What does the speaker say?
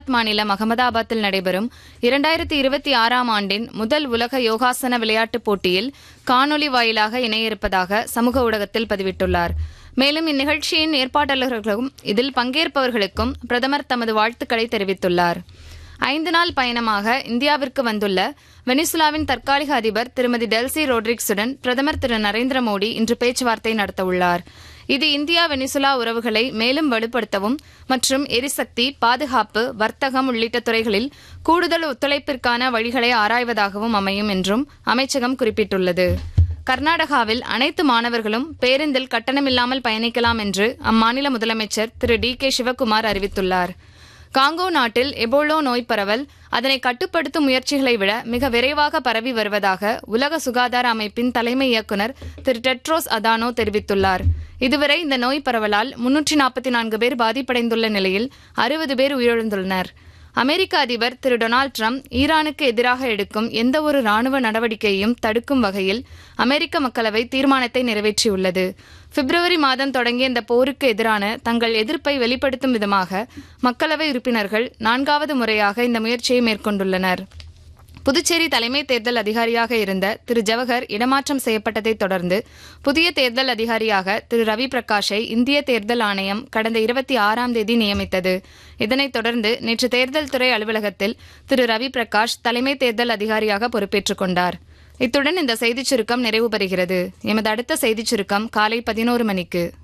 மாநிலம் அகமதாபாத்தில் நடைபெறும் இரண்டாயிரத்தி இருபத்தி ஆறாம் ஆண்டின் முதல் உலக யோகாசன விளையாட்டுப் போட்டியில் காணொலி வாயிலாக இணைய இருப்பதாக சமூக ஊடகத்தில் பதிவிட்டுள்ளார் மேலும் இந்நிகழ்ச்சியின் ஏற்பாட்டாளர்களுக்கும் இதில் பங்கேற்பவர்களுக்கும் பிரதமர் தமது வாழ்த்துக்களை தெரிவித்துள்ளார் ஐந்து நாள் பயணமாக இந்தியாவிற்கு வந்துள்ள வெனிசுலாவின் தற்காலிக அதிபர் திருமதி டெல்சி ரோட்ரிக்ஸுடன் பிரதமர் திரு நரேந்திர மோடி இன்று பேச்சுவார்த்தை நடத்தவுள்ளார் இது இந்தியா வெனிசுலா உறவுகளை மேலும் வலுப்படுத்தவும் மற்றும் எரிசக்தி பாதுகாப்பு வர்த்தகம் உள்ளிட்ட துறைகளில் கூடுதல் ஒத்துழைப்பிற்கான வழிகளை ஆராய்வதாகவும் அமையும் என்றும் அமைச்சகம் குறிப்பிட்டுள்ளது கர்நாடகாவில் அனைத்து மாணவர்களும் பேருந்தில் கட்டணமில்லாமல் பயணிக்கலாம் என்று அம்மாநில முதலமைச்சர் திரு டி கே சிவக்குமார் அறிவித்துள்ளார் காங்கோ நாட்டில் எபோலோ நோய் பரவல் அதனை கட்டுப்படுத்தும் முயற்சிகளை விட மிக விரைவாக பரவி வருவதாக உலக சுகாதார அமைப்பின் தலைமை இயக்குநர் திரு டெட்ரோஸ் அதானோ தெரிவித்துள்ளார் இதுவரை இந்த நோய் பரவலால் முன்னூற்றி நாற்பத்தி நான்கு பேர் பாதிப்படைந்துள்ள நிலையில் அறுபது பேர் உயிரிழந்துள்ளனர் அமெரிக்க அதிபர் திரு டொனால்ட் ட்ரம்ப் ஈரானுக்கு எதிராக எடுக்கும் எந்தவொரு ராணுவ நடவடிக்கையையும் தடுக்கும் வகையில் அமெரிக்க மக்களவை தீர்மானத்தை நிறைவேற்றியுள்ளது பிப்ரவரி மாதம் தொடங்கிய இந்த போருக்கு எதிரான தங்கள் எதிர்ப்பை வெளிப்படுத்தும் விதமாக மக்களவை உறுப்பினர்கள் நான்காவது முறையாக இந்த முயற்சியை மேற்கொண்டுள்ளனர் புதுச்சேரி தலைமை தேர்தல் அதிகாரியாக இருந்த திரு ஜவஹர் இடமாற்றம் செய்யப்பட்டதைத் தொடர்ந்து புதிய தேர்தல் அதிகாரியாக திரு ரவி பிரகாஷை இந்திய தேர்தல் ஆணையம் கடந்த இருபத்தி ஆறாம் தேதி நியமித்தது இதனைத் தொடர்ந்து நேற்று தேர்தல் துறை அலுவலகத்தில் திரு ரவி பிரகாஷ் தலைமை தேர்தல் அதிகாரியாக பொறுப்பேற்றுக் கொண்டார் இத்துடன் இந்த செய்திச் சுருக்கம் நிறைவு பெறுகிறது எமது அடுத்த செய்திச் சுருக்கம் காலை பதினோரு மணிக்கு